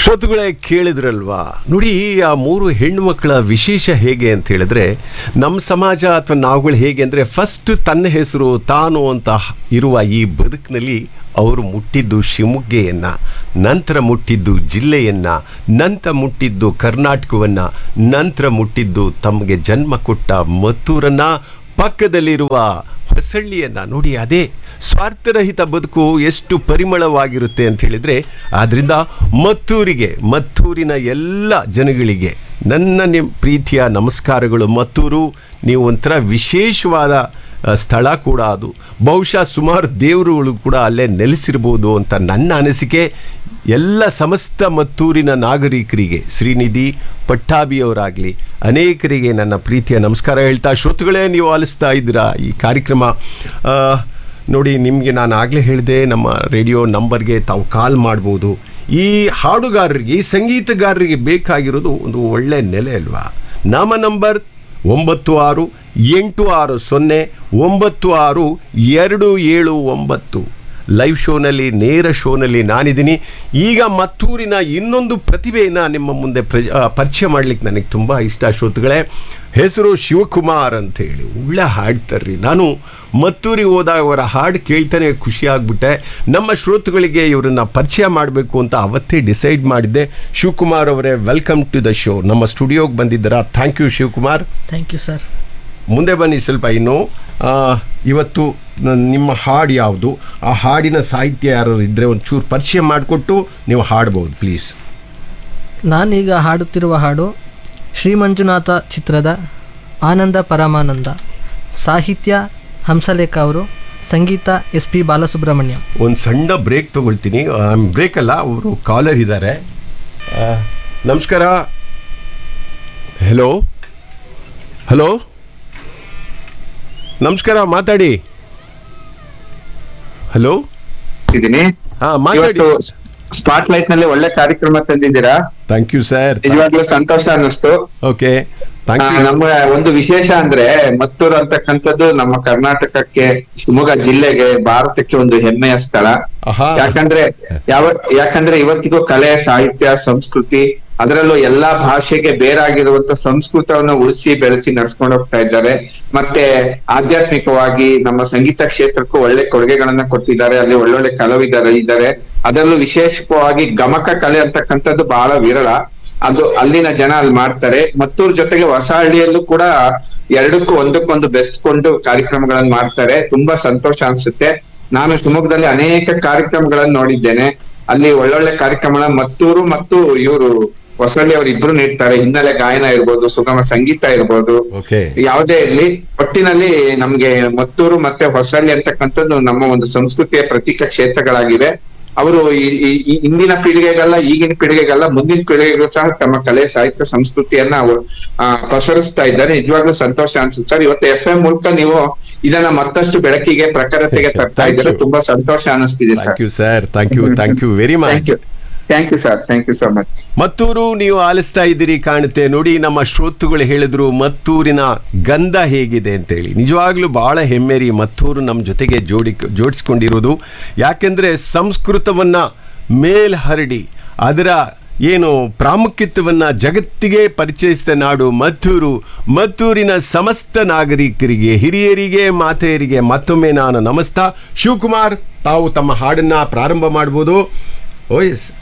ಶ್ರೋತೃಗಳೇ ಕೇಳಿದ್ರಲ್ವಾ ನೋಡಿ ಆ ಮೂರು ಹೆಣ್ಣುಮಕ್ಕಳ ವಿಶೇಷ ಹೇಗೆ ಅಂತ ಹೇಳಿದ್ರೆ ನಮ್ಮ ಸಮಾಜ ಅಥವಾ ನಾವುಗಳು ಹೇಗೆ ಅಂದರೆ ಫಸ್ಟ್ ತನ್ನ ಹೆಸರು ತಾನು ಅಂತ ಇರುವ ಈ ಬದುಕಿನಲ್ಲಿ ಅವರು ಮುಟ್ಟಿದ್ದು ಶಿವಮೊಗ್ಗೆಯನ್ನ ನಂತರ ಮುಟ್ಟಿದ್ದು ಜಿಲ್ಲೆಯನ್ನ ನಂತರ ಮುಟ್ಟಿದ್ದು ಕರ್ನಾಟಕವನ್ನ ನಂತರ ಮುಟ್ಟಿದ್ದು ತಮಗೆ ಜನ್ಮ ಕೊಟ್ಟ ಮತ್ತೂರನ್ನ ಪಕ್ಕದಲ್ಲಿರುವ ಹೊಸಳ್ಳಿಯನ್ನ ನೋಡಿ ಅದೇ ಸ್ವಾರ್ಥರಹಿತ ಬದುಕು ಎಷ್ಟು ಪರಿಮಳವಾಗಿರುತ್ತೆ ಅಂತ ಹೇಳಿದ್ರೆ ಆದ್ರಿಂದ ಮತ್ತೂರಿಗೆ ಮತ್ತೂರಿನ ಎಲ್ಲ ಜನಗಳಿಗೆ ನನ್ನ ನಿಮ್ಮ ಪ್ರೀತಿಯ ನಮಸ್ಕಾರಗಳು ಮತ್ತೂರು ನೀವು ಒಂಥರ ವಿಶೇಷವಾದ ಆ, ಸ್ಥಳ ಕೂಡ ಅದು ಬಹುಶಃ ಸುಮಾರು ದೇವರುಗಳು ಕೂಡ ಅಲ್ಲೇ ನೆಲೆಸಿರ್ಬೋದು ಅಂತ ನನ್ನ ಅನಿಸಿಕೆ ಎಲ್ಲ ಸಮಸ್ತ ಮತ್ತೂರಿನ ನಾಗರಿಕರಿಗೆ ಶ್ರೀನಿಧಿ ಪಟ್ಟಾಭಿಯವರಾಗಲಿ ಅನೇಕರಿಗೆ ನನ್ನ ಪ್ರೀತಿಯ ನಮಸ್ಕಾರ ಹೇಳ್ತಾ ಶ್ರೋತೃಗಳೇ ನೀವು ಆಲಿಸ್ತಾ ಇದ್ದೀರಾ ಈ ಕಾರ್ಯಕ್ರಮ ಆ, ನೋಡಿ ನಿಮಗೆ ನಾನು ಆಗಲೇ ಹೇಳಿದೆ ನಮ್ಮ ರೇಡಿಯೋ ನಂಬರ್ಗೆ ತಾವು ಕಾಲ್ ಮಾಡ್ಬೋದು ಈ ಹಾಡುಗಾರರಿಗೆ ಈ ಸಂಗೀತಗಾರರಿಗೆ ಬೇಕಾಗಿರೋದು ಒಂದು ಒಳ್ಳೆ ನೆಲೆ ಅಲ್ವಾ ನಮ್ಮ ನಂಬರ್ ಒಂಬತ್ತು ಆರು ಎಂಟು ಆರು ಸೊನ್ನೆ ಒಂಬತ್ತು ಆರು ಎರಡು ಏಳು ಒಂಬತ್ತು ಲೈವ್ ಶೋನಲ್ಲಿ ನೇರ ಶೋನಲ್ಲಿ ನಾನಿದ್ದೀನಿ ಈಗ ಮತ್ತೂರಿನ ಇನ್ನೊಂದು ಪ್ರತಿಭೆಯನ್ನು ನಿಮ್ಮ ಮುಂದೆ ಪ್ರ ಆ, ಪರಿಚಯ ಮಾಡ್ಲಿಕ್ಕೆ ನನಗೆ ತುಂಬ ಇಷ್ಟ ಶ್ರೋತೃಗಳೇ ಹೆಸರು ಶಿವಕುಮಾರ್ ಅಂತ ಹೇಳಿ ಒಳ್ಳೆ ಹಾಡ್ತಾರ್ರಿ ನಾನು ಮತ್ತೂರಿಗೆ ಹೋದಾಗ ಅವರ ಹಾಡು ಕೇಳ್ತಾನೆ ಖುಷಿ ಆಗ್ಬಿಟ್ಟೆ ನಮ್ಮ ಶ್ರೋತೃಗಳಿಗೆ ಇವರನ್ನ ಪರಿಚಯ ಮಾಡಬೇಕು ಅಂತ ಅವತ್ತೇ ಡಿಸೈಡ್ ಮಾಡಿದ್ದೆ ಶಿವಕುಮಾರ್ ಅವರೇ ವೆಲ್ಕಮ್ ಟು ದ ಶೋ ನಮ್ಮ ಸ್ಟುಡಿಯೋಗೆ ಬಂದಿದ್ದೀರಾ thank you Shivakumar thank you sir ಮುಂದೆ ಬನ್ನಿ ಸ್ವಲ್ಪ ಇನ್ನು ಆ, ಇವತ್ತು ನ- ನಿಮ್ಮ ಹಾಡು ಯಾವುದು ಆ ಹಾಡಿನ ಸಾಹಿತ್ಯ ಯಾರು ಇದ್ದರೆ ಒಂಚೂರು ಪರಿಚಯ ಮಾಡಿಕೊಟ್ಟು ನೀವು ಹಾಡ್ಬೋದು ಪ್ಲೀಸ್ ನಾನೀಗ ಹಾಡುತ್ತಿರುವ ಹಾಡು ಶ್ರೀ ಮಂಜುನಾಥ ಚಿತ್ರದ ಆನಂದ ಪರಮಾನಂದ ಸಾಹಿತ್ಯ ಹಂಸಲೇಖ ಅವರು ಸಂಗೀತ ಎಸ್ ಪಿ ಬಾಲಸುಬ್ರಹ್ಮಣ್ಯ ಒಂದು ಸಣ್ಣ ಬ್ರೇಕ್ ತಗೊಳ್ತೀನಿ ಬ್ರೇಕ್ ಅಲ್ಲ ಅವರು ಕಾಲರ್ ಇದ್ದಾರೆ ಆ, ನಮಸ್ಕಾರ ಹೆಲೋ ಹಲೋ ನಮಸ್ಕಾರ ಮಾತಾಡಿ ಹಲೋ ಇದ್ದೀನಿ ಹಾ ಮಾತಾಡಿ ಇವತ್ತು ಸ್ಪಾಟ್ ಲೈಟ್ ನಲ್ಲಿ ಒಳ್ಳೆ ಕಾರ್ಯಕ್ರಮ ತಂದಿದ್ದೀರಾ ಥ್ಯಾಂಕ್ ಯು ಸರ್ ನಿಜವಾಗ್ಲೂ ಸಂತೋಷ ಅನ್ನಿಸ್ತು ಓಕೆ ಥ್ಯಾಂಕ್ ಆ, ಯು ನಮ್ಮ ಒಂದು ವಿಶೇಷ ಅಂದ್ರೆ ಮತ್ತೂರು ಅಂತಕ್ಕಂಥದ್ದು ನಮ್ಮ ಕರ್ನಾಟಕಕ್ಕೆ ಶಿವಮೊಗ್ಗ ಜಿಲ್ಲೆಗೆ ಭಾರತಕ್ಕೆ ಒಂದು ಹೆಮ್ಮೆಯ ಸ್ಥಳ ಆಹಾ. ಯಾಕಂದ್ರೆ ಯಾವ ಯಾಕಂದ್ರೆ ಇವತ್ತಿಗೂ ಕಲೆ ಸಾಹಿತ್ಯ ಸಂಸ್ಕೃತಿ ಅದರಲ್ಲೂ ಎಲ್ಲಾ ಭಾಷೆಗೆ ಬೇರಾಗಿರುವಂತ ಸಂಸ್ಕೃತವನ್ನ ಉಳಿಸಿ ಬೆಳೆಸಿ ನಡ್ಸ್ಕೊಂಡು ಹೋಗ್ತಾ ಇದ್ದಾರೆ ಮತ್ತೆ ಆಧ್ಯಾತ್ಮಿಕವಾಗಿ ನಮ್ಮ ಸಂಗೀತ ಕ್ಷೇತ್ರಕ್ಕೂ ಒಳ್ಳೆ ಕೊಡುಗೆಗಳನ್ನ ಕೊಟ್ಟಿದ್ದಾರೆ ಅಲ್ಲಿ ಒಳ್ಳೊಳ್ಳೆ ಕಲಾವಿದರು ಇದ್ದಾರೆ ಅದರಲ್ಲೂ ವಿಶೇಷವಾಗಿ ಗಮಕ ಕಲೆ ಅಂತಕ್ಕಂಥದ್ದು ಬಹಳ ವಿರಳ ಅದು ಅಲ್ಲಿನ ಜನ ಅಲ್ಲಿ ಮಾಡ್ತಾರೆ ಮತ್ತೂರ್ ಜೊತೆಗೆ ಹೊಸಹಳ್ಳಿಯಲ್ಲೂ ಕೂಡ ಎರಡಕ್ಕೂ ಒಂದಕ್ಕೊಂದು ಬೆಸ್ಕೊಂಡು ಕಾರ್ಯಕ್ರಮಗಳನ್ನ ಮಾಡ್ತಾರೆ ತುಂಬಾ ಸಂತೋಷ ಅನ್ಸುತ್ತೆ ನಾನು ಶಿವಮೊಗ್ಗದಲ್ಲಿ ಅನೇಕ ಕಾರ್ಯಕ್ರಮಗಳನ್ನ ನೋಡಿದ್ದೇನೆ ಅಲ್ಲಿ ಒಳ್ಳೊಳ್ಳೆ ಕಾರ್ಯಕ್ರಮಗಳ ಮತ್ತೂರು ಮತ್ತು ಇವರು ಹೊಸಳ್ಳಿ ಅವರು ಇಬ್ರು ನೀಡ್ತಾರೆ ಹಿನ್ನೆಲೆ ಗಾಯನ ಇರ್ಬೋದು ಸುಗಮ ಸಂಗೀತ ಇರ್ಬೋದು ಓಕೆ ಯಾವುದೇ ಇರ್ಲಿ ಒಟ್ಟಿನಲ್ಲಿ ನಮ್ಗೆ ಮತ್ತೂರು ಮತ್ತೆ ಹೊಸಳ್ಳಿ ಅಂತಕ್ಕಂಥದ್ದು ನಮ್ಮ ಒಂದು ಸಂಸ್ಕೃತಿಯ ಪ್ರತೀಕ ಕ್ಷೇತ್ರಗಳಾಗಿವೆ ಅವರು ಈ- ಈ- ಈ ಇಂದಿನ ಪೀಳಿಗೆಗಲ್ಲ ಈಗಿನ ಪೀಳಿಗೆಗಲ್ಲ ಮುಂದಿನ ಪೀಳಿಗೆಗೂ ಸಹ ತಮ್ಮ ಕಲೆ ಸಾಹಿತ್ಯ ಸಂಸ್ಕೃತಿಯನ್ನ ಅವರು ಆ, ಪಸರಿಸ್ತಾ ಇದ್ದಾರೆ ನಿಜವಾಗ್ಲೂ ಸಂತೋಷ ಅನ್ಸುತ್ತೆ ಸರ್ ಇವತ್ತು ಎಫ್ ಎಂ ಮೂಲಕ ನೀವು ಇದನ್ನ ಮತ್ತಷ್ಟು ಬೆಳಕಿಗೆ ಪ್ರಖರತೆಗೆ ತರ್ತಾ Thank ಇದ್ದಾರೆ you. ತುಂಬಾ ಸಂತೋಷ ಅನಿಸ್ತಿದೆ sir thank you sir thank you thank you very thank much you thank you sir thank you so much Mattur ನೀವು ಆಲಿಸ್ತಾ ಇದ್ದೀರಿ ಕಾಣುತ್ತೆ ನೋಡಿ ನಮ್ಮ ಶ್ರೋತೃಗಳು ಹೇಳಿದ್ರು ಮತ್ತೂರಿನ ಗಂಧ ಹೇಗಿದೆ ಅಂತೇಳಿ ನಿಜವಾಗ್ಲೂ ಬಹಳ ಹೆಮ್ಮೆರಿ ಮತ್ತೂರು ನಮ್ಮ ಜೊತೆಗೆ ಜೋಡಿ ಜೋಡಿಸ್ಕೊಂಡಿರೋದು ಯಾಕೆಂದ್ರೆ ಸಂಸ್ಕೃತವನ್ನ ಮೇಲ್ ಹರಡಿ ಅದರ ಏನು ಪ್ರಾಮುಖ್ಯತ್ವವನ್ನು ಜಗತ್ತಿಗೆ ಪರಿಚಯಿಸಿದ ನಾಡು ಮತ್ತೂರು ಮತ್ತೂರಿನ ಸಮಸ್ತ ನಾಗರಿಕರಿಗೆ ಹಿರಿಯರಿಗೆ ಮಾತೆಯರಿಗೆ ಮತ್ತೊಮ್ಮೆ ನಾನು ನಮಸ್ತಾ ಶಿವಕುಮಾರ್ ತಾವು ತಮ್ಮ ಹಾಡನ್ನ ಪ್ರಾರಂಭ ಮಾಡ್ಬೋದು ಓ ಎಸ್